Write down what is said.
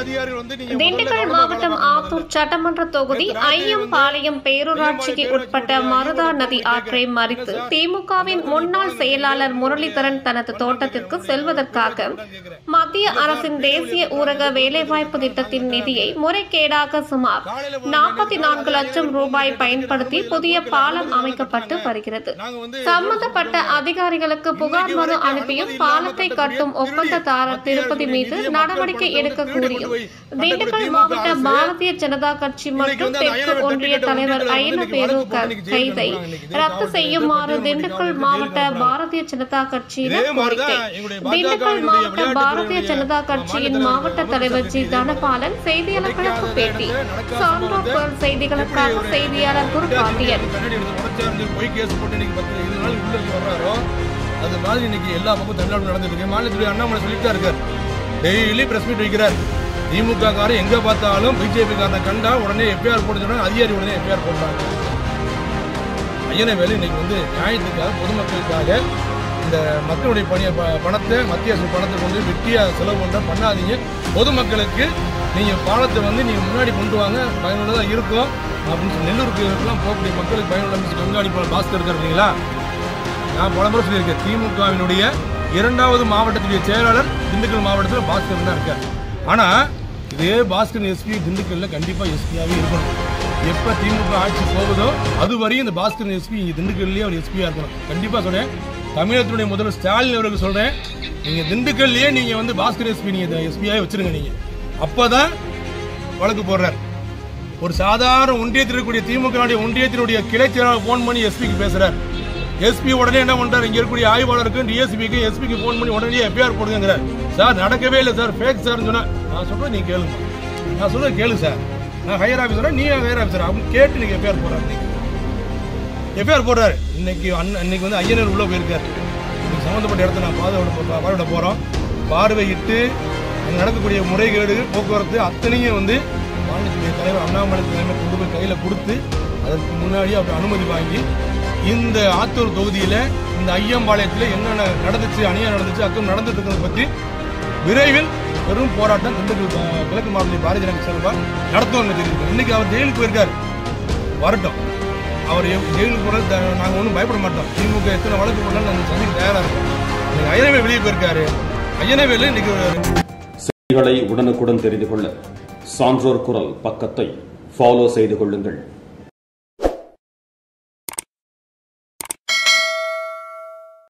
அதிகாரிகள் வந்து நீங்க திண்டுக்கல் மாவட்டம் ஆத்தூர் சட்டமன்ற தொகுதி ஐயம்பாளையம் பேரூராட்சிக்கு உட்பட்ட மருதா நதி ஆற்றை மறித்து திமுகவின் முன்னாள் செயலாளர் முரளிதரன் தனது தோட்டத்திற்கு செல்வதற்காக மத்திய அரசின் தேசிய ஊரக வேலைவாய்ப்பு திட்டத்தின் நிதியை முறைகேடாக சுமார் நாற்பத்தி நான்கு லட்சம் ரூபாய் பயன்படுத்தி புதிய பாலம் அமைக்கப்பட்டு வருகிறது நாங்க வந்து சம்பந்தப்பட்ட அதிகாரிகளுக்கு புகார் மனு அனுப்பியும் பாலத்தை கட்டும் ஒப்பந்ததாரர் திருப்பதி மீது நடவடிக்கை எடுக்க கூறியும் திண்டுக்கல் மாவட்ட பாரதிய ஜனதா கட்சி மற்றும் தெற்கு ஒன்றிய தலைவர் ஐயன பேரு கைதை ரத்து செய்யுமாறு திண்டுக்கல் மாவட்ட பாரதிய ஜனதா கட்சியினர் கோரிக்கை திண்டுக்கல் மாவட்ட பாரதிய ஜனதா கட்சியின் மாவட்ட தலைவர் ஜி தனபாலன் செய்தியாளர்களுக்கு பேட்டி சான்றோர் குரல் செய்திகளுக்காக செய்தியாளர் குரு பாண்டியன் கண்ணாடி எடுத்து உடைச்சாரு பொய் கேஸ் போட்டு இன்னைக்கு பத்து இருபது நாள் உள்ள இருந்து வர்றாரோ அது மாதிரி இன்னைக்கு எல்லா பக்கம் தமிழ்நாடு நடந்துட்டு இருக்கு மாநிலத்துடைய அண்ணாமலை சொல்லிட்டு தான் இருக்காரு டெய்லி பிரஸ் மீட் வைக்கிறார் திமுக காரன் எங்க பார்த்தாலும் பிஜேபி காரனை கண்டா உடனே எஃப்ஐஆர் போட்டு சொன்னா அதிகாரி உடனே எஃப்ஐஆர் போடுறாங்க ஐயனை வேலை இன்னைக்கு வந்து நியாயத்துக்காக பொதுமக்களுக்காக இந்த மக்களுடைய பணிய ப- பணத்தை மத்திய அரசு பணத்தை கொண்டு வெட்டியா செலவு பண்ற பண்ணாதீங்க பொதுமக்களுக்கு நீங்க பாலத்தை வந்து நீங்க முன்னாடி கொண்டு வாங்க பயனுள்ளதா இருக்கும் அப்படின்னு சொல்லி நெல்லூருக்கு எல்லாம் போகக்கூடிய மக்களுக்கு பயனுள்ள மிஸ் கங்காடி போல பாஸ்கர் இருக்காரு இல்லைங்களா நான் பல முறை சொல்லியிருக்கேன் திமுகவினுடைய இரண்டாவது மாவட்டத்துடைய செயலாளர் திண்டுக்கல் மாவட்டத்தில் பாஸ்கர் தான் இருக்கார் ஆனா இதே பாஸ்கர் எஸ்பி திண்டுக்கல்ல கண்டிப்பா எஸ்பியாவே இருக்கணும் எப்ப திமுக ஆட்சி போகுதோ அது வரையும் இந்த பாஸ்கர் எஸ்பி இங்க திண்டுக்கல்லையே அவர் எஸ்பியா இருக்கணும் கண்டிப்பா சொல்றேன் தமிழகத்தினுடைய முதல்வர் ஸ்டாலின் அவருக்கு சொல்றேன் நீங்க திண்டுக்கல்லையே நீங்க வந்து பாஸ்கர் எஸ்பி நீங்க எஸ்பியாவே வச்சிருங்க நீங்க அப்பதான் வழக்கு போடுறார் ஒரு சாதாரண ஒன்றியத்தில் இருக்கக்கூடிய திமுக ஒன்றியத்தினுடைய கிளை செயலாளர் போன் பண்ணி எஸ்பிக்கு பேசுறார் எஸ்பி உடனே என்ன பண்றாரு இங்க இருக்கக்கூடிய ஆய்வாளருக்கு டிஎஸ்பிக்கு எஸ்பிக்கு போன் பண்ணி உடனே எஃப்ஐஆர் போடுங்கிறார் சார் நடக்கவே இல்லை சார் ஃபேக் சார் சொன்னா நான் சொல்றேன் நீங்க கேளுங்க நான் சொல்றேன் கேளு சார் நான் ஹையர் ஆஃபீஸரா நீ ஹையர் ஆஃபீஸர் அப்படின்னு கேட்டு நீங்க எஃப்ஐஆர் போடுறாரு நீங்க எஃப்ஐஆர் போடுறாரு இன்னைக்கு அண்ணன் இன்னைக்கு வந்து ஐயனர் உள்ள போயிருக்காரு இன்னைக்கு சம்மந்தப்பட்ட இடத்த நான் பார்வையிட பார்வையிட போறோம் பார்வையிட்டு அங்க நடக்கக்கூடிய முறைகேடு போக்குவரத்து அத்தனையும் வந்து மாநிலத்துடைய தலைவர் அண்ணாமலை தலைமை கொண்டு போய் கையில கொடுத்து அதற்கு முன்னாடி அவர் அனுமதி வாங்கி இந்த ஆத்தூர் தொகுதியில இந்த ஐயம்பாளையத்தில் என்னென்ன நடந்துச்சு அநியாயம் நடந்துச்சு அக்கம் நடந்துட்டு இருக்கிறத பத்தி விரைவில் பெரும் போராட்டம் திண்டுக்கல் அஹ், கிழக்கு மாவட்ட பாரதிய ஜனதா சார்பாக நடத்துவோம் தெரிவிக்கும் இன்னைக்கு அவர் ஜெயிலுக்கு போயிருக்காரு வரட்டும் அவர் எவ்- ஜெயிலுக்கு போறது த- நாங்க ஒன்றும் பயப்பட மாட்டோம் திமுக எத்தனை வழக்கு போனாலும் நாங்கள் சந்திக்க தயாரா இருக்கோம் இன்னைக்கு ஐயனவே வெளியே போயிருக்காரு ஐயனவேல இன்னைக்கு ஒரு- செய்திகளை உடனுக்குடன் தெரிந்து கொள்ள சான்றோர் குரல் பக்கத்தை ஃபாலோ செய்து கொள்ளுங்கள்